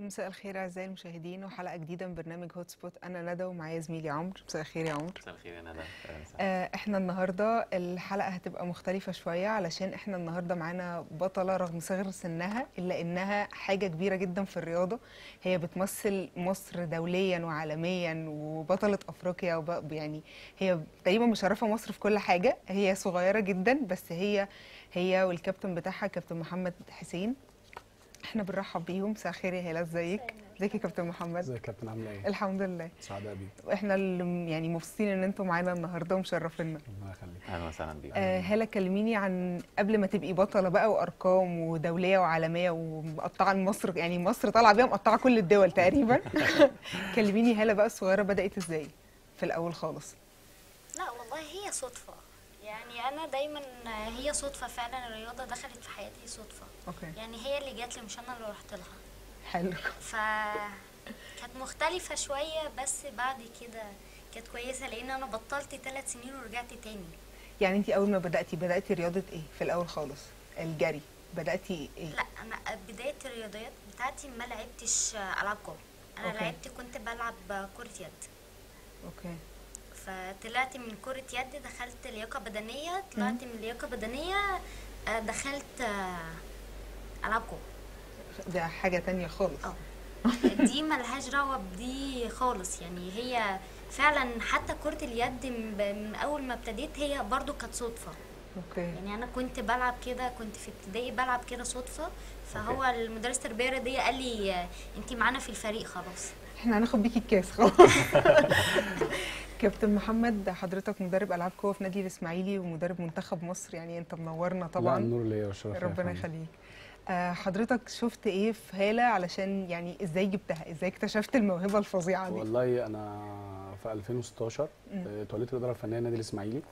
مساء الخير اعزائي المشاهدين وحلقه جديده من برنامج هوت سبوت انا ندى ومعايا زميلي عمرو مساء الخير يا عمرو مساء الخير يا ندى أهلاً وسهلاً. آه، احنا النهارده الحلقه هتبقى مختلفه شويه علشان احنا النهارده معانا بطله رغم صغر سنها الا انها حاجه كبيره جدا في الرياضه هي بتمثل مصر دوليا وعالميا وبطله افريقيا وب... يعني هي تقريبا مشرفه مصر في كل حاجه هي صغيره جدا بس هي هي والكابتن بتاعها كابتن محمد حسين احنا بنرحب بيهم مساء الخير يا هلا ازيك ازيك يا كابتن محمد ازيك يا كابتن عامله ايه؟ الحمد لله سعداء بيك واحنا اللي يعني مبسوطين ان انتم معانا النهارده ومشرفينا ربنا يخليك اهلا وسهلا بيك آه هلا كلميني عن قبل ما تبقي بطله بقى وارقام ودوليه وعالميه ومقطعه مصر يعني مصر طالعه بيها مقطعه كل الدول تقريبا كلميني هلا بقى الصغيره بدات ازاي في الاول خالص لا والله هي صدفة يعني أنا دايما هي صدفة فعلا الرياضة دخلت في حياتي صدفة اوكي يعني هي اللي جات لي مش أنا اللي رحت لها حلو ف كانت مختلفة شوية بس بعد كده كانت كويسة لأن أنا بطلت ثلاث سنين ورجعت تاني يعني انت اول ما بداتي بداتي رياضه ايه في الاول خالص الجري بداتي ايه لا أنا بداية الرياضيات بتاعتي ما لعبتش ألعاب كورة أنا أوكي. لعبت كنت بلعب كرة يد اوكي فطلعت من كرة يد دخلت لياقة بدنية طلعت من لياقة بدنية آه، دخلت آه، ألعاب كورة ده حاجه تانية خالص اه دي ملهاش دعوة بدي خالص يعني هي فعلا حتى كرة اليد من من أول ما ابتديت هي برضو كانت صدفة اوكي يعني أنا كنت بلعب كده كنت في ابتدائي بلعب كده صدفة فهو المدرس التربية الرياضية قال لي آه، انت معانا في الفريق خلاص احنا هناخد بيكي الكاس خلاص كابتن محمد حضرتك مدرب العاب قوه في نادي الاسماعيلي ومدرب منتخب مصر يعني انت منورنا لا طبعا النور ليا والشرف ليا يا ربنا فندم. يخليك آه، حضرتك شفت ايه في هاله علشان يعني ازاي جبتها ازاي اكتشفت الموهبه الفظيعه دي والله انا في 2016 مم. آه، اتولدت الاداره الفنيه النادي الاسماعيلي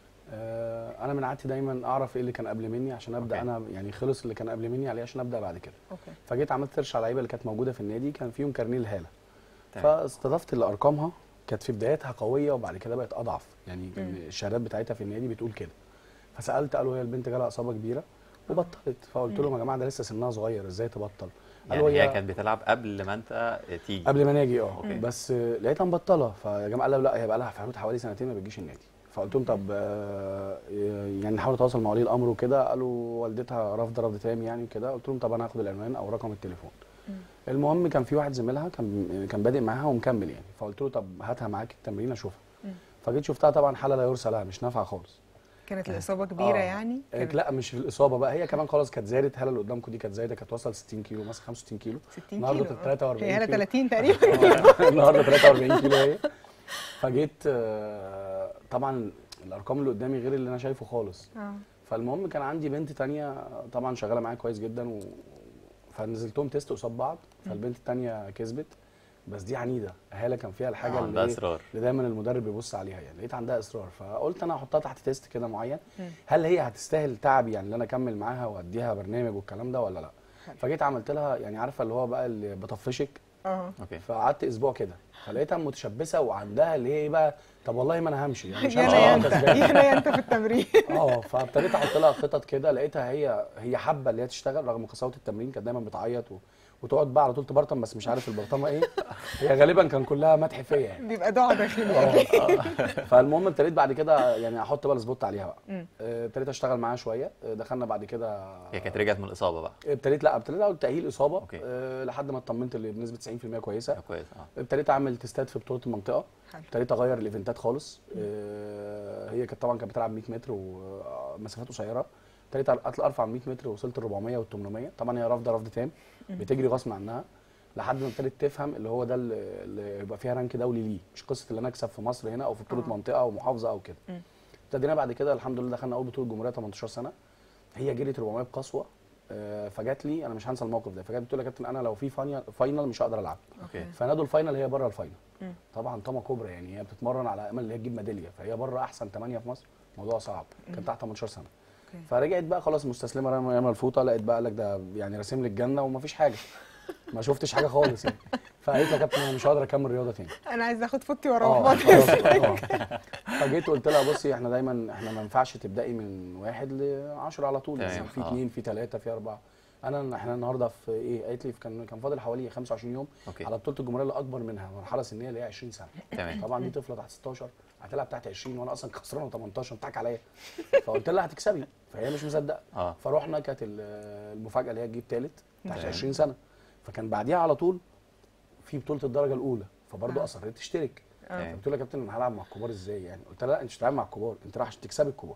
آه، انا من عادتي دايما اعرف ايه اللي كان قبل مني عشان ابدا أوكي. انا يعني خلص اللي كان قبل مني عليه عشان ابدا بعد كده اوكي فجيت عملت سيرش على اللعيبه اللي كانت موجوده في النادي كان فيهم كارنيه الهاله تمام. فاستضفت اللي ارقامها كانت في بدايتها قويه وبعد كده بقت اضعف يعني كان مم. الشهادات بتاعتها في النادي بتقول كده فسالت قالوا هي البنت جالها اصابه كبيره وبطلت فقلت لهم يا جماعه ده لسه سنها صغير ازاي تبطل يعني قالوا هي كانت بتلعب قبل ما انت تيجي قبل ما ناجي اه أوكي. بس آه، لقيتها مبطله فيا جماعه قالوا لا هي بقى لها في حدود حوالي سنتين ما بتجيش النادي فقلت لهم طب آه، يعني نحاول نتواصل مع ولي الامر وكده قالوا والدتها رافضه رفض تام يعني وكده قلت لهم طب انا هاخد العنوان او رقم التليفون المهم كان في واحد زميلها كان كان بادئ معاها ومكمل يعني فقلت له طب هاتها معاك التمرين اشوفها مم. فجيت شفتها طبعا حاله لا يرثى لها مش نافعه خالص كانت الاصابه كبيره آه. يعني آه، كانت لا مش في الاصابه بقى هي كمان خلاص كانت زادت هاله اللي قدامكم دي كانت زايده كانت وصلت 60 كيلو مثلا 65 كيلو 60 النهارده كيلو آه. 43 هي هلا كيلو. 30 تقريبا آه، النهارده 43 كيلو هي فجيت آه، طبعا الارقام اللي قدامي غير اللي انا شايفه خالص اه فالمهم كان عندي بنت تانية طبعا شغاله معايا كويس جدا و... فنزلتهم تيست قصاد بعض فالبنت التانية كسبت بس دي عنيده هاله كان فيها الحاجه اللي, عندها إيه؟ اصرار اللي دايما المدرب بيبص عليها يعني لقيت عندها اصرار فقلت انا هحطها تحت تيست كده معين مم. هل هي هتستاهل تعبي يعني ان انا اكمل معاها واديها برنامج والكلام ده ولا لا حلو. فجيت عملت لها يعني عارفه اللي هو بقى اللي بطفشك اه اوكي فقعدت اسبوع كده فلقيتها متشبثه وعندها اللي هي ايه بقى طب والله ما انا همشي يعني مش يا همشي انا يا أنا انت كسبان. يا انا يا انت في التمرين اه فابتديت احط لها خطط كده لقيتها هي هي حابه اللي هي تشتغل رغم قساوه التمرين كانت دايما بتعيط و... وتقعد بقى على طول تبرطم بس مش عارف البرطمه ايه هي غالبا كان كلها مدح فيا يعني بيبقى دعاء داخلي اه فالمهم ابتديت بعد كده يعني احط بقى السبوت عليها بقى مم. آه، ابتديت اشتغل معاها شويه آه، دخلنا بعد كده هي كانت رجعت من الاصابه بقى ابتديت لا ابتديت اول تاهيل اصابه أوكي. أه لحد ما اطمنت اللي بنسبه 90% كويسه كويس اه ابتديت اعمل تيستات في بطوله المنطقه حلو ابتديت اغير الايفنتات خالص آه، هي كانت طبعا كانت بتلعب 100 متر ومسافات قصيره ابتديت اطلع ارفع من 100 متر وصلت ل 400 وال 800 طبعا هي رافضه رفض تام بتجري غصب عنها لحد ما ابتدت تفهم اللي هو ده اللي اللي يبقى فيها رانك دولي ليه مش قصه اللي انا اكسب في مصر هنا او في بطوله آه. منطقه او محافظه او كده مم. ابتدينا بعد كده الحمد لله دخلنا اول بطوله جمهوريه 18 سنه هي جريت 400 بقسوه آه، فجات لي انا مش هنسى الموقف ده فجات بتقول لي يا كابتن انا لو في فاينل فاينل مش هقدر العب اوكي فنادوا الفاينل هي بره الفاينل مم. طبعا طامه كبرى يعني هي بتتمرن على امل ان هي تجيب ميداليه فهي بره احسن 8 في مصر موضوع صعب كانت تحت 18 سنه أوكي. فرجعت بقى خلاص مستسلمه رمى رمى الفوطه لقيت بقى قال لك ده يعني راسم لي الجنه ومفيش حاجه ما شفتش حاجه خالص يعني فقالت لي يا كابتن انا مش هقدر اكمل رياضه تاني انا عايزه اخد فوتي ورا اه بعض خلاص اه فجيت قلت لها بصي احنا دايما احنا ما ينفعش تبداي من واحد ل 10 على طول تمام، لازم في اه. اثنين في ثلاثه في اربعه انا احنا النهارده في ايه قالت لي كان كان فاضل حوالي 25 يوم اوكي على بطوله الجمهوريه اللي اكبر منها مرحله سنيه اللي هي 20 سنه تمام طبعا دي طفله تحت 16 هتلعب تحت 20 وانا اصلا خسرانه 18 بتضحك عليا فقلت لها هتكسبي فهي مش مصدقه اه فروحنا كانت ال- المفاجاه اللي هي تجيب ثالث تحت تمام. 20 سنه فكان بعديها على طول في بطوله الدرجه الاولى فبرضه آه. اصريت تشترك تمام. قلت لها يا كابتن انا هلعب مع الكبار ازاي يعني قلت لها لا انت مش هتلعب مع الكبار انت رايح عشان تكسبي الكبار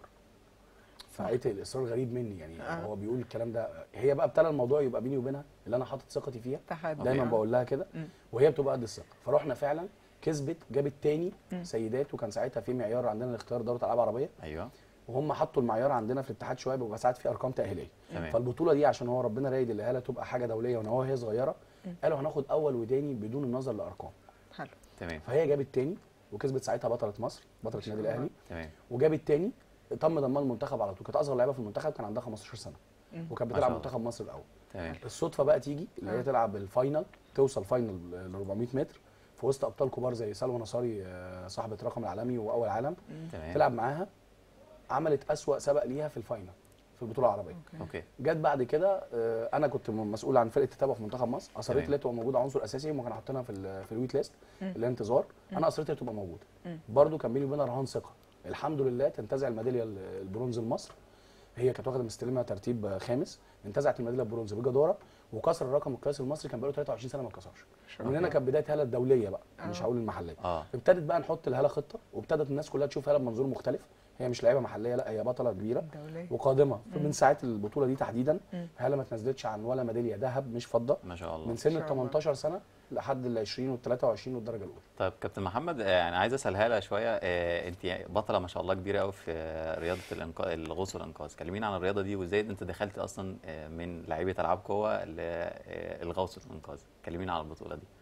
فلقيت الاصرار غريب مني يعني آه. هو بيقول الكلام ده هي بقى ابتدى الموضوع يبقى بيني وبينها اللي انا حاطط ثقتي فيها تحدي دايما آه. بقول لها كده مم. وهي بتبقى قد الثقه فرحنا فعلا كسبت جابت تاني سيدات وكان ساعتها في معيار عندنا الاختيار دوره العاب عربيه ايوه وهم حطوا المعيار عندنا في الاتحاد شويه بيبقى ساعات في ارقام تاهيليه تمام. فالبطوله دي عشان هو ربنا رايد الاهاله تبقى حاجه دوليه ونواها وهي صغيره قالوا هناخد اول وداني بدون النظر لارقام حلو تمام فهي جابت تاني وكسبت ساعتها بطله مصر بطله النادي الله. الاهلي تمام وجابت تاني تم ضمها المنتخب على طول كانت اصغر لعيبه في المنتخب كان عندها 15 سنه مم. وكانت ما بتلعب شاء الله. منتخب مصر الاول تمام الصدفه بقى تيجي اللي هي آه. تلعب الفاينل توصل فاينل ل 400 متر في وسط ابطال كبار زي سلوى نصاري آه، صاحبه رقم العالمي واول عالم تمام تلعب معاها عملت اسوا سبق ليها في الفاينل في البطوله العربيه اوكي اوكي جت بعد كده آه، انا كنت م- مسؤول عن فرقه التتابع في منتخب مصر اصريت تمام. اللي هي تبقى موجوده عنصر اساسي هم كانوا حاطينها في ال- في الويت ليست مم. اللي هي انتظار انا اصريت هي تبقى موجوده مم. برده كان بيني وبينها رهان ثقه الحمد لله تنتزع الميداليه ال- البرونز لمصر هي كانت واخده مستلمه ترتيب آه، خامس انتزعت الميداليه البرونز بجداره وكسر الرقم القياسي المصري كان بقاله 23 سنه ما اتكسرش ومن هنا كانت بدايه هاله الدوليه بقى مش آه. هقول المحليه اه ابتدت بقى نحط الهاله خطه وابتدت الناس كلها تشوف هاله بمنظور مختلف هي مش لعيبه محليه لا هي بطله كبيره دولية وقادمه من ساعه البطوله دي تحديدا مم. هاله ما تنزلتش عن ولا ميداليه ذهب مش فضه ما شاء الله من سن ما ال شاء الله. 18 سنه لحد ال 20 وال 23 والدرجه الاولى طيب كابتن محمد آه، انا عايز اسالها لها شويه آه، انت بطله ما شاء الله كبيره قوي في آه، رياضه الإنقاذ الغوص والانقاذ كلمينا عن الرياضه دي وازاي انت دخلت اصلا آه، من لعيبه العاب قوه للغوص والانقاذ كلمينا عن البطوله دي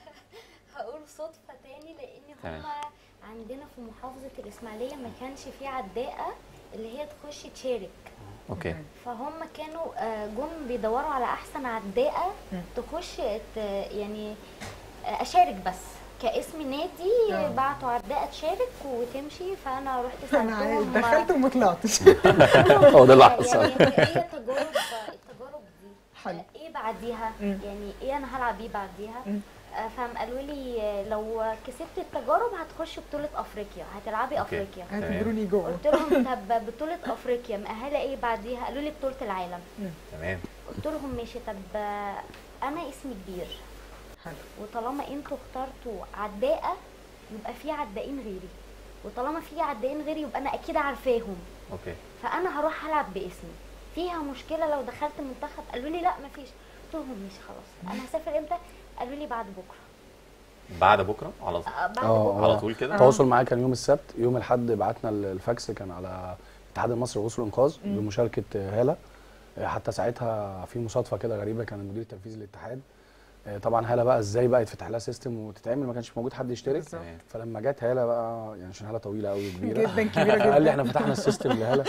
هقول صدفة تاني لان تمام. هما عندنا في محافظة الاسماعيلية ما كانش في عداءة اللي هي تخش تشارك اوكي فهم كانوا آه، جم بيدوروا على احسن عداءة مم. تخش ت- يعني آه، اشارك بس كاسم نادي آه. بعتوا عداءة تشارك وتمشي فانا رحت انا عايز- سالتهم دخلت وما طلعتش هو ده اللي حصل. يعني هي تجارب التجارب دي حلو. ايه بعديها مم. يعني ايه انا هلعب ايه بعديها مم. آه، فهم قالوا لي آه، لو كسبت التجارب هتخش بطولة افريقيا هتلعبي أوكي. افريقيا اعتبروني جوه قلت لهم طب بطولة افريقيا مأهلة ايه بعديها قالوا لي بطولة العالم تمام قلت لهم ماشي طب آه، انا اسمي كبير حلو وطالما انتوا اخترتوا عداءة يبقى في عدائين غيري وطالما في عدائين غيري يبقى انا اكيد عارفاهم اوكي فانا هروح العب باسمي فيها مشكله لو دخلت المنتخب قالوا لي لا مفيش قلت لهم ماشي خلاص انا هسافر امتى قالوا لي بعد بكره بعد بكره على طول آه، بعد آه، بكره على طول كده التواصل معاه كان يوم السبت يوم الاحد بعتنا ال- الفاكس كان على الاتحاد المصري للغوص والانقاذ بمشاركه آه، هاله آه، حتى ساعتها في مصادفه كده غريبه كان المدير التنفيذي للاتحاد آه، طبعا هاله بقى ازاي بقى يتفتح لها سيستم وتتعمل ما كانش موجود حد يشترك بالظبط. تمام فلما جت هاله بقى يعني عشان هاله طويله قوي كبيره جدا كبيره جدا قال لي احنا فتحنا السيستم لهاله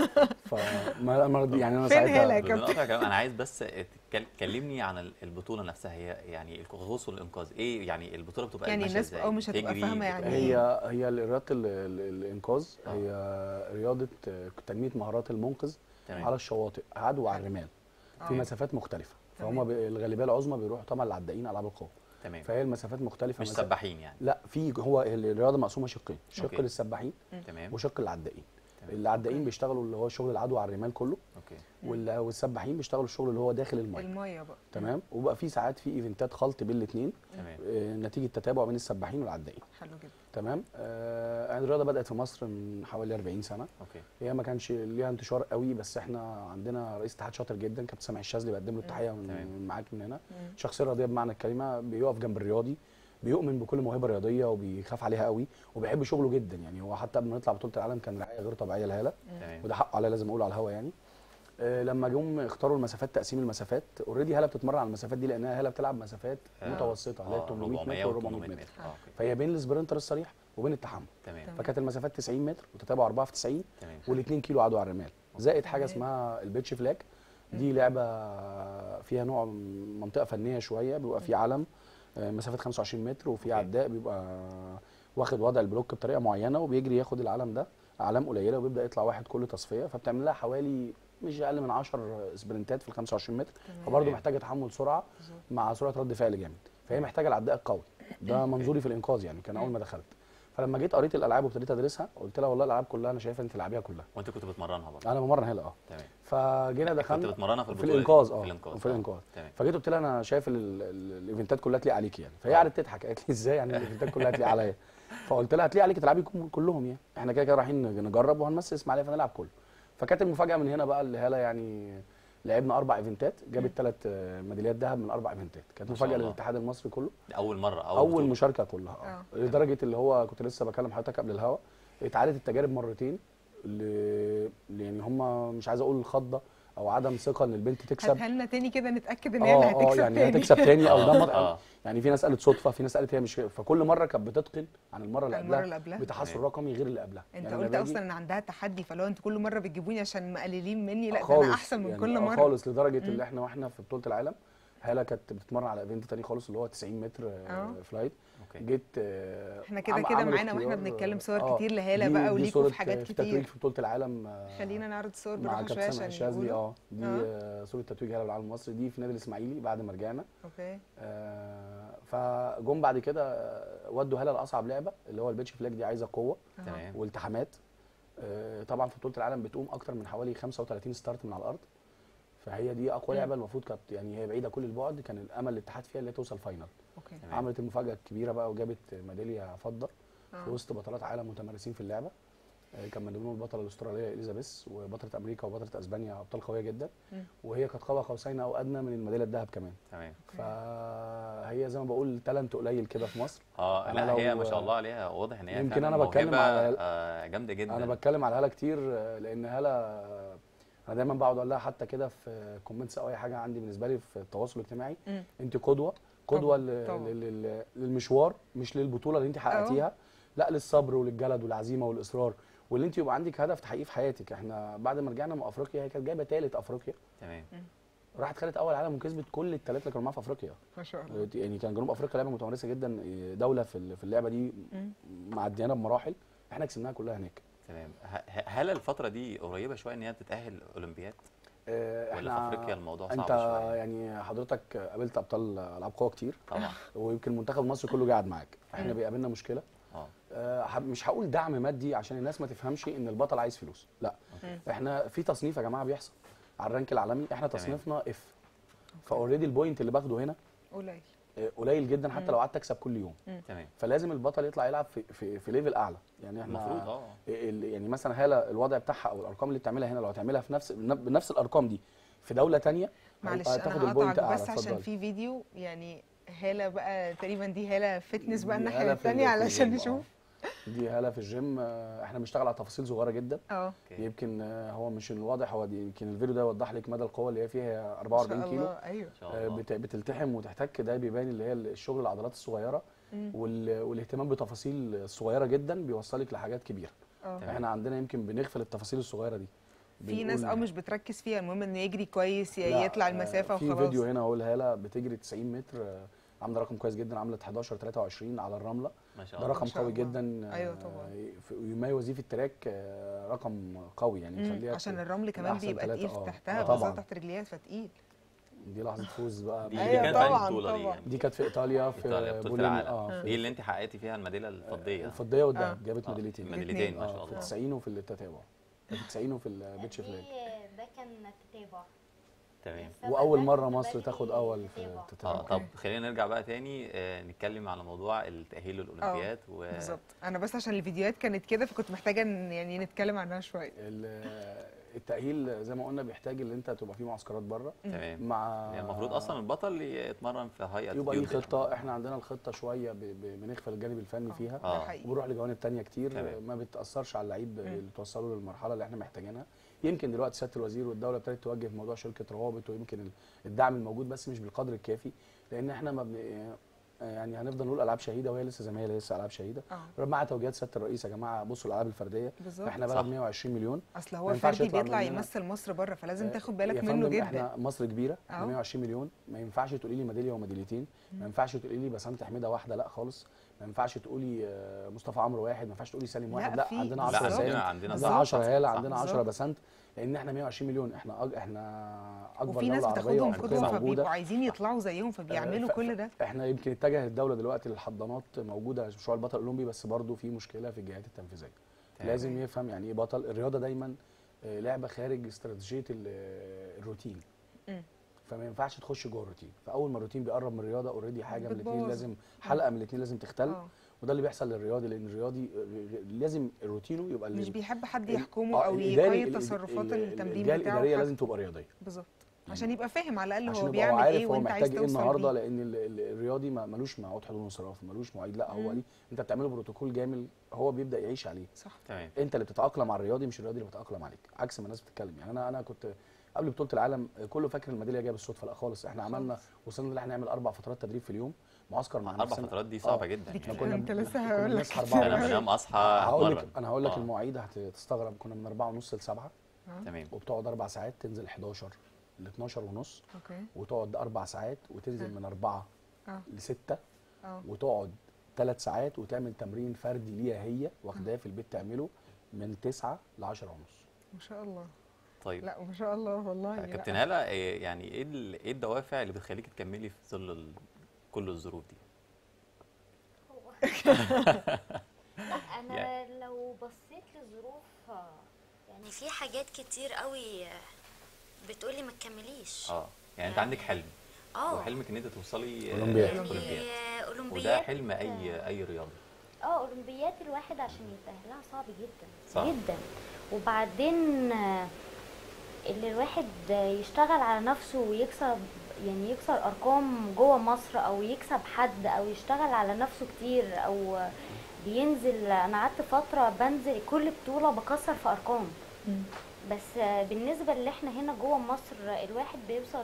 فما ما رضي- يعني انا فين ساعتها هالة يا بدون كابتن؟ قطع كلام، انا عايز بس تكل- كلمني عن ال- البطوله نفسها هي يعني الغوص والانقاذ ايه يعني البطوله بتبقى يعني ماشية الناس إزاي؟ أو مش هتبقى تجري، فاهمة يعني بتبقى إيه؟ هي هي رياضه ال- ال- الانقاذ آه. هي رياضه آه، تنميه مهارات المنقذ تمام. على الشواطئ عدو وعلى الرمال في آه. مسافات مختلفه فهم تمام. ب- الغالبيه العظمى بيروحوا طبعا للعدائين العاب القوه تمام فهي المسافات مختلفه مش مسا- سباحين يعني لا في هو الرياضه مقسومه شقين شق أوكي. للسباحين تمام وشق للعدائين تمام. العدائين بيشتغلوا اللي هو شغل العدو على الرمال كله اوكي وال- والسباحين بيشتغلوا الشغل اللي هو داخل الميه الميه بقى تمام وبقى في ساعات في ايفنتات خلط بين الاثنين تمام نتيجه تتابع بين السباحين والعدائين حلو جدا تمام آه يعني الرياضه بدات في مصر من حوالي 40 سنه اوكي هي ما كانش ليها انتشار قوي بس احنا عندنا رئيس اتحاد شاطر جدا كابتن سامح الشاذلي بقدم له التحيه من, تمام. من معاك من هنا شخصيه رياضيه بمعنى الكلمه بيقف جنب الرياضي بيؤمن بكل موهبه رياضيه وبيخاف عليها قوي وبيحب شغله جدا يعني هو حتى قبل ما نطلع بطوله العالم كان رعايه غير طبيعيه لهاله تمام وده حقه عليا لازم اقوله على الهوا يعني آه، لما جم اختاروا المسافات تقسيم المسافات اوريدي هاله بتتمرن على المسافات دي لانها هاله بتلعب مسافات آه، متوسطه اللي هي آه، 800 400 متر و و 400 800 متر اه اوكي فهي بين السبرنتر الصريح وبين التحمل تمام تمام. فكانت المسافات 90 متر وتتابع 4 في 90 تمام وال2 كيلو عدو على الرمال زائد حاجه تمام. اسمها البيتش فلاج دي لعبه فيها نوع من منطقه فنيه شويه بيبقى في علم آه، مسافه 25 متر وفي أوكي. عداء بيبقى واخد وضع البلوك بطريقه معينه وبيجري ياخد العلم ده اعلام قليله وبيبدا يطلع واحد كل تصفيه فبتعمل لها حوالي مش اقل من 10 سبرنتات في ال 25 متر تمام. فبرضه تمام. محتاجه تحمل سرعه بالظبط. مع سرعه رد فعل جامد فهي محتاجه العداء القوي ده منظوري في الانقاذ يعني كان اول ما دخلت فلما جيت قريت الالعاب وابتديت ادرسها قلت لها والله الالعاب كلها انا شايفه انت تلعبيها كلها وانت كنت بتمرنها برضه انا بمرن هلا اه تمام فجينا كنت دخلنا بتمرنها في في البطوله دي؟ الانقاذ اه في الانقاذ في آه. الانقاذ تمام فجيت قلت لها انا شايف ال- ال- الايفنتات كلها تليق عليكي يعني فهي آه. قعدت تضحك قالت لي ازاي يعني الايفنتات كلها تليق عليا فقلت لها هتليق عليكي تلعبي كم- كلهم يعني احنا كده كده رايحين نجرب وهنمثل اسماعيليه فنلعب كله فكانت المفاجاه من هنا بقى اللي هاله يعني لعبنا اربع ايفنتات جابت ثلاث ميداليات ذهب من اربع ايفنتات كانت ما شاء مفاجاه الله. للاتحاد المصري كله دي اول مره اول, اول بطولة. مشاركه كلها اه آه. لدرجه اللي هو كنت لسه بكلم حضرتك قبل الهوا اتعادت التجارب مرتين ل... ل- يعني هم مش عايز اقول خضه او عدم ثقه ان البنت تكسب هاتها لنا تاني كده نتاكد ان هي اللي اه اه هتكسب يعني هي تاني تكسب تاني او آه، ده مر... آه. يعني في ناس قالت صدفه في ناس قالت هي مش فكل مره كانت بتتقن عن المره اللي عن المرة قبلها اللي قبلها. بتحسن تمام. رقمي غير اللي قبلها انت يعني قلت أنا باجي- اصلا ان عندها تحدي فلو انت كل مره بتجيبوني عشان مقللين مني لا ده خالص انا احسن من يعني كل آه مره خالص لدرجه اللي احنا واحنا في بطوله العالم هاله كانت بتتمرن على ايفنت تاني خالص اللي هو 90 متر آه، آه. فلايت اوكي جيت آه، احنا كده عم- كده عملوا معانا واحنا اختيار، بنتكلم صور آه، كتير لهالة دي- بقى دي وليكوا صورة في حاجات في كتير. تتويج في بطوله العالم آه، خلينا نعرض الصور مع بالراحه شويه كابتن عشان الشاذلي يقولوا. اه دي آه. آه، صوره تتويج هاله بالعالم المصري دي في نادي الاسماعيلي بعد ما رجعنا اوكي آه، فجم بعد كده آه، ودوا هاله لاصعب لعبه اللي هو البيتش فلاج دي عايزه قوه آه. تمام والتحامات آه، طبعا في بطوله العالم بتقوم اكتر من حوالي 35 ستارت من على الارض فهي دي اقوى مم. لعبه المفروض كانت يعني هي بعيده كل البعد كان الامل الاتحاد فيها اللي هي توصل فاينل اوكي تمام. عملت المفاجاه الكبيره بقى وجابت ميداليه فضه في آه. وسط بطلات عالم متمرسين في اللعبه آه، كان من ضمنهم البطله الاستراليه اليزابيث وبطله امريكا وبطله اسبانيا ابطال قويه جدا مم. وهي كانت قاب قوسين او ادنى من الميداليه الذهب كمان تمام فهي زي ما بقول تالنت قليل كده في مصر اه أنا لا لو- هي ما شاء الله عليها واضح ان هي يمكن فعلاً أنا بتكلم موهبة، على- آه جامده جدا انا بتكلم على هاله كتير آه، لان هاله آه، انا دايما بقعد اقول لها حتى كده في كومنتس او اي حاجه عندي بالنسبه لي في التواصل الاجتماعي مم. انت قدوه قدوه طبعاً، ل- طبعاً. لل- لل- للمشوار مش للبطوله اللي انت حققتيها لا للصبر وللجلد والعزيمه والاصرار واللي انت يبقى عندك هدف تحقيقيه في حياتك احنا بعد ما رجعنا من افريقيا هي كانت جايبه ثالث افريقيا تمام راحت خدت اول عالم وكسبت كل الثلاثه اللي كانوا معاها في افريقيا ما شاء الله يعني كان جنوب افريقيا لعبه متمرسه جدا دوله في ال- في اللعبه دي مم. معديانا بمراحل احنا كسبناها كلها هناك تمام ه- ه- هل الفتره دي قريبه شويه ان هي تتاهل اولمبياد آه، ولا في افريقيا الموضوع صعب انت شويه يعني حضرتك قابلت ابطال العاب قوه كتير طبعا ويمكن منتخب مصر كله قاعد معاك احنا مم. بيقابلنا مشكله اه آه، ح- مش هقول دعم مادي عشان الناس ما تفهمش ان البطل عايز فلوس لا مم. احنا في تصنيف يا جماعه بيحصل على الرانك العالمي احنا تمام. تصنيفنا اف فاوريدي البوينت اللي باخده هنا قليل آه، قليل جدا حتى مم. لو قعدت اكسب كل يوم تمام فلازم البطل يطلع يلعب في في, في ليفل اعلى يعني احنا المفروض اه ال- يعني مثلا هاله الوضع بتاعها او الارقام اللي بتعملها هنا لو هتعملها في نفس بنفس الارقام دي في دوله تانية معلش هيبقى تاخد انا البوينت هقطعك اعلى بس عشان اتفضلي. في فيديو يعني هاله بقى تقريبا دي هاله فتنس بقى دي الناحيه هالة في ال- الثانيه في علشان الجيم، آه. نشوف دي هاله في الجيم آه، احنا بنشتغل على تفاصيل صغيره جدا اه اوكي يمكن آه، هو مش الواضح هو دي يمكن الفيديو ده يوضح لك مدى القوه اللي هي فيها هي ما شاء 44 كيلو الله ايوه ان شاء آه، الله بت- بتلتحم وتحتك ده بيبان اللي هي الشغل العضلات الصغيره مم. وال- والاهتمام بتفاصيل الصغيره جدا بيوصلك لحاجات كبيره اه تمام. احنا عندنا يمكن بنغفل التفاصيل الصغيره دي في ناس بنقول- اه مش بتركز فيها المهم انه يجري كويس ي- لا، يطلع آه، المسافه في وخلاص فيديو هنا اقول هاله بتجري 90 متر آه، عامله رقم كويس جدا عملت 11 23 على الرمله ما شاء ده الله رقم شاء قوي الله. جدا آه، أيوة طبعاً. في- ويما يوازيه في التراك آه، رقم قوي يعني مم. يخليها عشان ت- الرمل كمان أحسن بيبقى تلاتة، تقيل آه. تحتها آه، بالذات طبعاً. تحت رجليها فتقيل دي لحظه فوز بقى دي ب- اللي أيوة كانت في طبعاً، البطوله دي طبعاً. يعني دي كانت في ايطاليا في إيطاليا بطولة بولونيا العالم. اه دي في اللي انت حققتي فيها الميداليه الفضيه الفضيه والذهب آه. جابت آه، ميداليتين ميداليتين ما شاء اه في الله 90 وفي التتابع في 90 وفي البيتش فلاج ده كان تتابع تمام السبب واول ده مره كنت مصر بجري تاخد اول في تتابع. اه التتابع طب خلينا نرجع بقى تاني آه نتكلم على موضوع التاهيل للاولمبياد و بالظبط انا بس عشان الفيديوهات كانت كده فكنت محتاجه ان يعني نتكلم عنها شويه ال- التاهيل زي ما قلنا بيحتاج ان انت تبقى في معسكرات بره تمام مع يعني المفروض اصلا البطل يتمرن في هيئه يبقى ليه يودع. خطه احنا عندنا الخطه شويه ب- ب- بنغفل الجانب الفني فيها آه. ده حقيقي وبنروح لجوانب تانية كتير تمام. ما بتاثرش على اللعيب مم. اللي توصله للمرحله اللي احنا محتاجينها يمكن دلوقتي سياده الوزير والدوله ابتدت توجه في موضوع شركه روابط ويمكن ال- الدعم الموجود بس مش بالقدر الكافي لان احنا ما بن... يعني هنفضل نقول العاب شهيده وهي لسه زي ما هي لسه العاب شهيده اه مع توجيهات سياده الرئيس يا جماعه بصوا الالعاب الفرديه بالظبط احنا صح. بلد 120 مليون اصل ما هو ينفعش فردي يطلع بيطلع مننا- يمثل مصر بره فلازم آه، تاخد بالك يا منه فندم جدا احنا مصر كبيره أهو. 120 مليون ما ينفعش تقولي لي ميداليه وميداليتين ما ينفعش تقولي لي بسنت حميده واحده لا خالص ما ينفعش تقولي آه، مصطفى عمرو واحد ما ينفعش تقولي سالم واحد لا، لا في- عندنا لا 10 بالظبط. سالم عندنا عندنا عندنا صح، 10 صح، هاله صح، عندنا 10 بالظبط. بسنت لان احنا 120 مليون احنا أج... احنا اكبر وفي ناس دوله عربيه بتاخدهم وافريقيه قدوه فبيبقوا موجوده عايزين يطلعوا زيهم فبيعملوا ف- كل ده احنا يمكن اتجه الدوله دلوقتي للحضانات موجوده مشروع البطل الاولمبي بس برضه في مشكله في الجهات التنفيذيه تمام. لازم يفهم يعني ايه بطل الرياضه دايما آه، لعبه خارج استراتيجيه ال- آه، الروتين مم. فما ينفعش تخش جوه الروتين فاول ما الروتين بيقرب من الرياضه اوريدي حاجه من الاثنين بتبوظ. لازم حلقه من الاثنين لازم تختل آه. وده اللي بيحصل للرياضي لان الرياضي آه، لازم روتينه يبقى مش اللي- بيحب حد ال- يحكمه آه، او الإداري- يقيد ال- تصرفات ال- التمرين الجهه بتاعه الاداريه حد- لازم تبقى رياضيه بالظبط عشان يبقى فاهم على الاقل عشان هو يبقى بيعمل عارف ايه هو وانت عايز محتاج ايه توصل النهارده بيه لان ال- ال- الرياضي ما- ملوش مواعيد حضور انصراف ملوش مواعيد لا هو مم. دي انت بتعمله بروتوكول جامل هو بيبدا يعيش عليه صح تمام انت اللي بتتاقلم على الرياضي مش الرياضي اللي بيتاقلم عليك عكس ما الناس بتتكلم يعني انا انا كنت قبل بطوله العالم كله فاكر الميداليه جايه بالصدفه لا خالص احنا عملنا وصلنا ان احنا نعمل اربع فترات تدريب في اليوم معسكر مع اربع نفسنا فترات دي آه. صعبه جدا دي يعني كتير انت لسه كنا هقول لك بنصحى كتير أربعة انا أوي. بنام اصحى هقول لك اتمرن انا هقول لك آه. المواعيد هتستغرب كنا من 4 ونص ل 7 تمام وبتقعد اربع ساعات تنزل 11 ل 12 ونص اوكي وتقعد اربع ساعات وتنزل من 4 اه ل 6 اه وتقعد ثلاث ساعات وتعمل تمرين فردي ليها هي واخداه في البيت تعمله من 9 ل 10 ونص ما شاء الله طيب لا ما شاء الله والله لا. كابتن هاله إيه- يعني ايه ال- ايه الدوافع اللي بتخليك تكملي في ظل ال- كل الظروف دي لا انا يعني- لو بصيت لظروف آه، يعني في حاجات كتير قوي آه، بتقولي ما تكمليش اه يعني انت يعني- عندك حلم اه وحلمك ان انت توصلي آه، أولمبياد. يعني اولمبياد آه، وده اولمبياد حلم اي اي رياضي اه اولمبيات الواحد عشان يتأهلها صعب جدا صح. جدا وبعدين آه، اللي الواحد آه، يشتغل على نفسه ويكسب يعني يكسر ارقام جوه مصر او يكسب حد او يشتغل على نفسه كتير او آه، بينزل انا قعدت فتره بنزل كل بطوله بكسر في ارقام مم. بس آه، بالنسبه اللي احنا هنا جوه مصر آه، الواحد بيوصل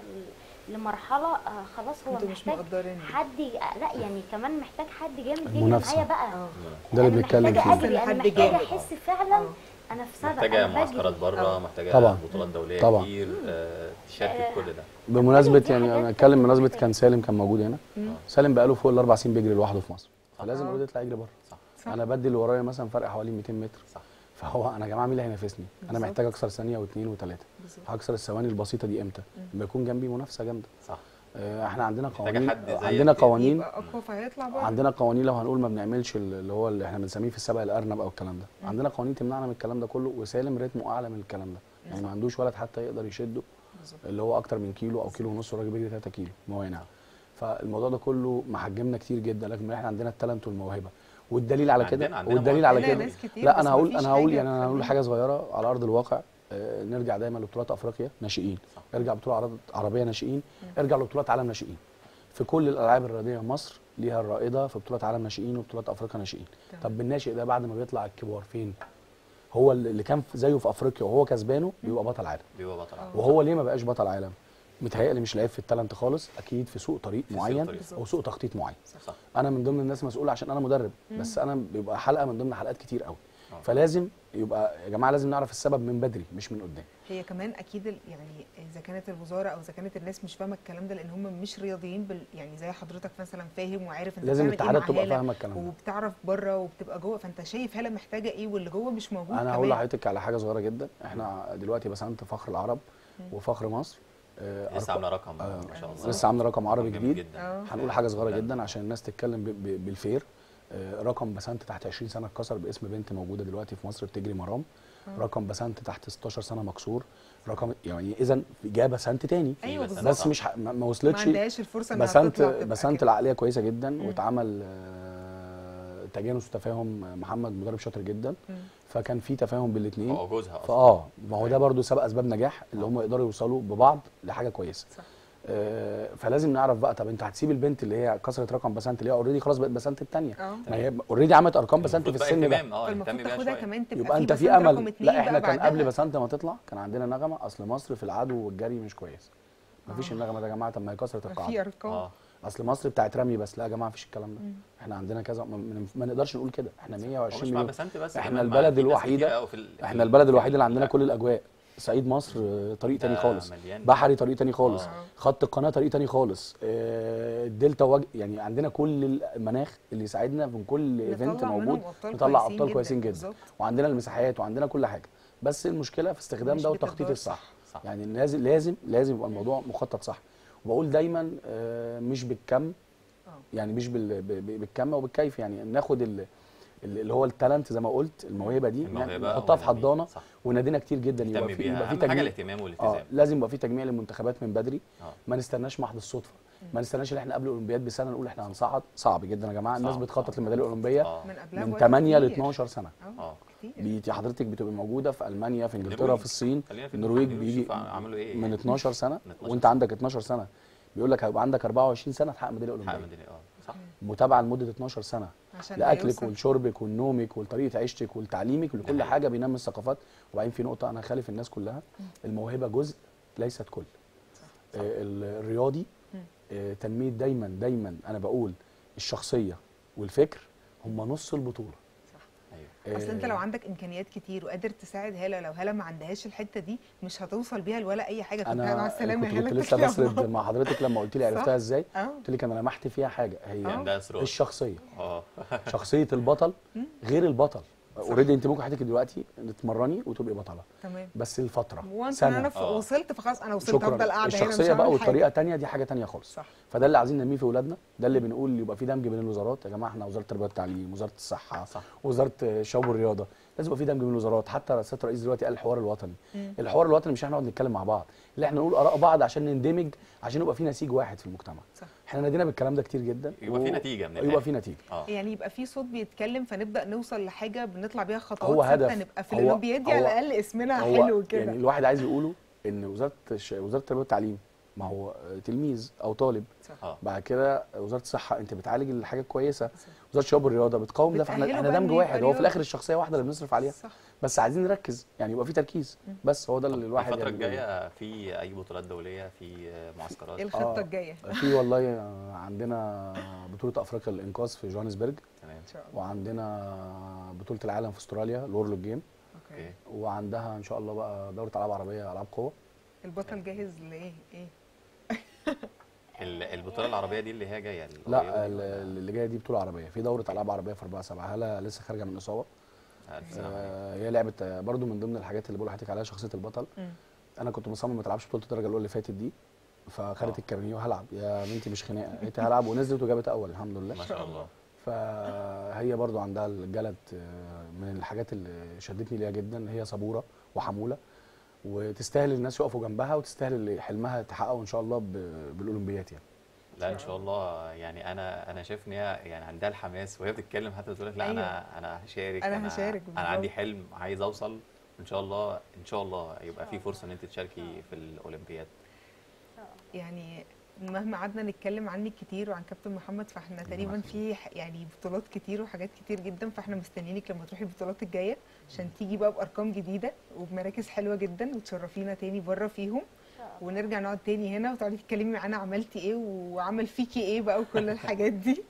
لمرحله آه، خلاص هو انتوا مش محتاج مقدرين حد ي- آه، لا يعني كمان محتاج حد جامد يجري المنافسة. معايا بقى اه ده اللي أنا بنتكلم محتاجة فيه اجري انا حد محتاجه جامد. احس فعلا آه. انا في سبق محتاجه أنا معسكرات بجري. بره آه. محتاجه طبعاً. بطولات دوليه طبعاً. كتير آه، تشارك في كل ده بمناسبه دي يعني حاجات انا اتكلم بمناسبه محتاجة. كان سالم كان موجود هنا مم. سالم بقاله فوق الاربع سنين بيجري لوحده في مصر فلازم آه. اوريدي يطلع يجري بره صح صح. انا بدي اللي ورايا مثلا فرق حوالي 200 متر صح فهو انا يا جماعه مين اللي هينافسني انا بالظبط. محتاج اكسر ثانيه واثنين وثلاثه بالظبط. هكسر الثواني البسيطه دي امتى لما يكون جنبي منافسه جامده صح آه، احنا عندنا محتاجة قوانين حد زيك عندنا كده. قوانين يبقى اقوى فهيطلع بره عندنا قوانين لو هنقول ما بنعملش اللي هو اللي احنا بنسميه في السبق الارنب او الكلام ده مم. عندنا قوانين تمنعنا من الكلام ده كله وسالم رتمه اعلى من الكلام ده يعني ما عندوش ولد حتى يقدر يشده بالظبط. اللي هو اكتر من كيلو او كيلو ونص والراجل بيجري 3 كيلو موانع فالموضوع ده كله محجمنا كتير جدا لكن احنا عندنا التالنت والموهبه والدليل على عندنا- كده عندنا والدليل على عندنا كده ناس كتير لا بس انا هقول مفيش انا هقول حاجة يعني انا هقول تخليهم- حاجه صغيره على ارض الواقع آه، نرجع دايما لبطولات افريقيا ناشئين صح. ارجع بطوله عرض- عربيه ناشئين ارجع لبطولات عالم ناشئين في كل الالعاب الرياضيه مصر ليها الرائده في بطولات عالم ناشئين وبطولات افريقيا ناشئين تمام. طب بالناشئ ده بعد ما بيطلع الكبار فين هو اللي كان في- زيه في افريقيا وهو كسبانه بيبقى بطل عالم بيبقى بطل آه. وهو ليه ما بقاش بطل عالم متهيألي مش لعيب في التالنت خالص اكيد في سوق طريق سوق معين طريق. او سوق تخطيط معين صح انا من ضمن الناس مسؤول عشان انا مدرب بس انا بيبقى حلقه من ضمن حلقات كتير قوي آه. فلازم يبقى يا جماعه لازم نعرف السبب من بدري مش من قدام هي كمان اكيد ال- يعني اذا كانت الوزاره او اذا كانت الناس مش فاهمه الكلام ده لان هم مش رياضيين بال يعني زي حضرتك مثلا فاهم وعارف انت لازم بتعمل إيه الاتحادات مع تبقى هالة فاهمه الكلام ده وبتعرف بره وبتبقى جوه فانت شايف هاله محتاجه ايه واللي جوه مش موجود انا هقول كمان. لحضرتك على حاجه صغيره جدا احنا دلوقتي بسنت فخر العرب وفخر مصر آه، لسه أرقام- عامله رقم آه، ما شاء الله لسه عامله رقم عربي جامد جديد جدا اه هنقول حاجه صغيره لا. جدا عشان الناس تتكلم ب- ب- بالفير آه، رقم بسنت تحت 20 سنه اتكسر باسم بنت موجوده دلوقتي في مصر بتجري مرام رقم بسنت تحت 16 سنه مكسور رقم يعني اذا جاب بسنت تاني ايوه بس- بالظبط بس مش ح- ما ما ما وصلتش عندهاش الفرصه انها بسنت تطلع تبقى بسنت كده. العقليه كويسه جدا واتعمل آه، تجانس وتفاهم محمد مدرب شاطر جدا مم. فكان في تفاهم بالاثنين هو جوزها اصلا فاه ما هو ده برضو سبب اسباب نجاح اللي هم يقدروا يوصلوا ببعض لحاجه كويسه صح. آه فلازم نعرف بقى طب انت هتسيب البنت اللي هي كسرت رقم بسنت اللي هي اوريدي خلاص بقت بسنت الثانيه اه ما هي اوريدي عملت ارقام بسنت في المفروض بقى السن ده اهتمام اه فالمفروض نهتم بيها تاخدها شويه كمان تبقى يبقى انت بسنت في رقم امل اتنين لا احنا بقى كان قبل بعدها. بسنت ما تطلع كان عندنا نغمه اصل مصر في العدو والجري مش كويس مفيش آه. النغمه ده يا جماعه طب ما هي كسرت في القاعده ارقام اه اصل مصر بتاعت رمي بس لا يا جماعه مفيش الكلام ده مم. احنا عندنا كذا ما, ما- ما نقدرش نقول كده احنا هو مش 120 مع مليون بسنت بس احنا كمان مع البلد في ناس الوحيدة- كتير أوي في ال- في احنا ال- البلد في الوحيده اللي ال- عندنا كل الاجواء صعيد مصر آه، طريق تاني ده خالص مليان. بحري طريق تاني خالص آه. خط القناه طريق تاني خالص آه، الدلتا وج... يعني عندنا كل المناخ اللي يساعدنا في كل ايفنت نطلع منهم موجود أبطال نطلع كويسين ابطال جداً. كويسين جدا بالظبط. وعندنا المساحات وعندنا كل حاجه بس المشكله في استخدام مش ده والتخطيط بتدار الصح صح. يعني لازم لازم لازم يبقى الموضوع مخطط صح وبقول دايما آه، مش بالكم آه. يعني مش بال... ب- ب- بالكم وبالكيف يعني ناخد ال... ال- اللي هو التالنت زي ما قلت الموهبه دي الموهبة نحطها في وننميها. حضانه صح. ونادينا كتير جدا نهتم يبقى في بيها يبقى في اهم حاجه تجميع الاهتمام اه والالتزام لازم يبقى في تجميع للمنتخبات من بدري اه ما نستناش محض الصدفه ما نستناش ان احنا قبل الاولمبياد بسنه نقول احنا هنصعد صعب جدا يا جماعه الناس صعب، بتخطط صعب. للميداليه الاولمبيه اه من قبلها من بوقت 8 ل كتير. 12 سنه اه اه كتير بيجي حضرتك بتبقى موجوده في المانيا في انجلترا النرويج. في الصين خلينا في النرويج النرويج بيجي شوف عملوا ايه من يعني. 12 سنه من 12 وانت سنة. عندك 12 سنه بيقول لك هيبقى عندك 24 سنه تحقق ميداليه حق اولمبيه ميدالية، اه صح متابعه لمده 12 سنه عشان لاكلك يوصل. ولشربك ولنومك ولطريقه عيشتك ولتعليمك ولكل حقيقي. حاجه بينمي الثقافات وبعدين في نقطه انا خالف الناس كلها الموهبه جزء ليست كل آه، ال- الرياضي مم. آه، تنميه دايما دايما انا بقول الشخصيه والفكر هم نص البطوله ايوه اصل انت آه، لو عندك امكانيات كتير وقادر تساعد هاله لو هاله ما عندهاش الحته دي مش هتوصل بيها لولا اي حاجه كنت مع انا السلامه كنت, يا كنت هاله لسه تسلم. بسرد مع حضرتك لما قلت لي صح. عرفتها ازاي اه قلت لك انا لمحت فيها حاجه هي يعني ده اسرار الشخصيه اه شخصيه البطل غير البطل اوريدي انت ممكن حضرتك دلوقتي تتمرني وتبقي بطله تمام بس الفتره وانس انا سنه ف- آه. وصلت فخلاص انا وصلت افضل شكرا قاعده هنا مش الشخصيه بقى هعمل حاجة. والطريقه تانية دي حاجه تانية خالص صح فده اللي عايزين ننميه في اولادنا ده اللي بنقول يبقى في دمج بين الوزارات يا جماعه احنا وزاره التربيه والتعليم وزاره الصحه صح. وزاره الشباب والرياضه لازم يبقى في دمج بين الوزارات حتى سياده الرئيس دلوقتي قال الحوار الوطني مم. الحوار الوطني مش احنا نقعد نتكلم مع بعض اللي احنا نقول اراء بعض عشان نندمج عشان يبقى في نسيج واحد في المجتمع صح احنا نادينا بالكلام ده كتير جدا يبقى في نتيجة من يبقى الآخر. في نتيجه اه يعني يبقى في صوت بيتكلم فنبدا نوصل لحاجه بنطلع بيها خطوات هو ثابتة هدف. نبقى في هو- الاولمبياد دي هو- على الاقل اسمنا هو حلو كده يعني الواحد عايز يقوله ان وزاره الش... وزاره التربيه والتعليم ما هو آه، تلميذ او طالب صح. اه بعد كده وزاره الصحه انت بتعالج الحاجه كويسه وزاره الشباب والرياضه بتقاوم ده فاحنا بتأهله احنا بقى دمج إنه واحد يبقى هو في الاخر رياضي. الشخصيه واحده اللي بنصرف عليها صح بس عايزين نركز يعني يبقى في تركيز بس هو ده اللي الواحد الفترة يعني بيقوله. الجاية في أي بطولات دولية في معسكرات ايه الخطه آه. الجايه في والله آه، عندنا بطوله افريقيا للانقاذ في جوهانسبرج تمام ان شاء الله وعندنا بطوله العالم في استراليا الورلد جيم اوكي اوكي وعندها ان شاء الله بقى دوره العاب عربيه العاب قوه البطل جاهز لايه ايه ال- البطولة العربية دي اللي هي جاية القريبة لا دي ال- ولا- اللي جايه دي بطوله عربيه في دوره العاب عربيه في 4 7 هلا لسه خارجه من اصابه ألف سلامة عليك. آه، هي لعبت آه، برضو من ضمن الحاجات اللي بقول لحضرتك عليها شخصيه البطل مم. انا كنت مصمم ما تلعبش بطوله الدرجه الاولى اللي فاتت دي فخدت آه. الكارنيه وهلعب يا بنتي مش خناقه قلت هلعب ونزلت وجابت اول الحمد لله ما شاء الله فهي برضو عندها الجلد آه، من الحاجات اللي شدتني ليها جدا هي صبوره وحموله وتستاهل الناس يقفوا جنبها وتستاهل اللي حلمها تحققه ان شاء الله ب- بالاولمبيات يعني لا ان شاء الله يعني انا انا شايف ان هي يعني عندها الحماس وهي بتتكلم حتى بتقول لك لا انا انا هشارك أنا هشارك انا عندي بالظبط. حلم عايز اوصل ان شاء الله ان شاء الله يبقى في فرصه ان انت تشاركي في الاولمبياد يعني مهما قعدنا نتكلم عنك كتير وعن كابتن محمد فاحنا تقريبا في ح- يعني بطولات كتير وحاجات كتير جدا فاحنا مستنيينك لما تروحي البطولات الجايه عشان تيجي بقى بارقام جديده وبمراكز حلوه جدا وتشرفينا تاني بره فيهم ونرجع نقعد تاني هنا وتقعدي تتكلمي معانا عملتي ايه وعمل فيكي ايه بقى وكل الحاجات دي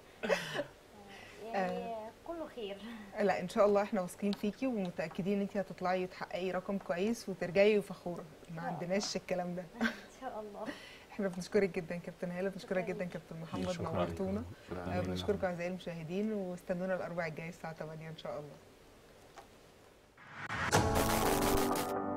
يعني كله خير لا ان شاء الله احنا واثقين فيكي ومتاكدين ان انت هتطلعي وتحققي رقم كويس وترجعي فخوره ما عندناش الكلام ده ان شاء الله احنا بنشكرك جدا كابتن هاله بنشكرك جدا كابتن محمد شكراً عليكم. نورتونا شكراً آه، ليك. بنشكركم اعزائي المشاهدين واستنونا الاربع الجاي الساعه 8 ان شاء الله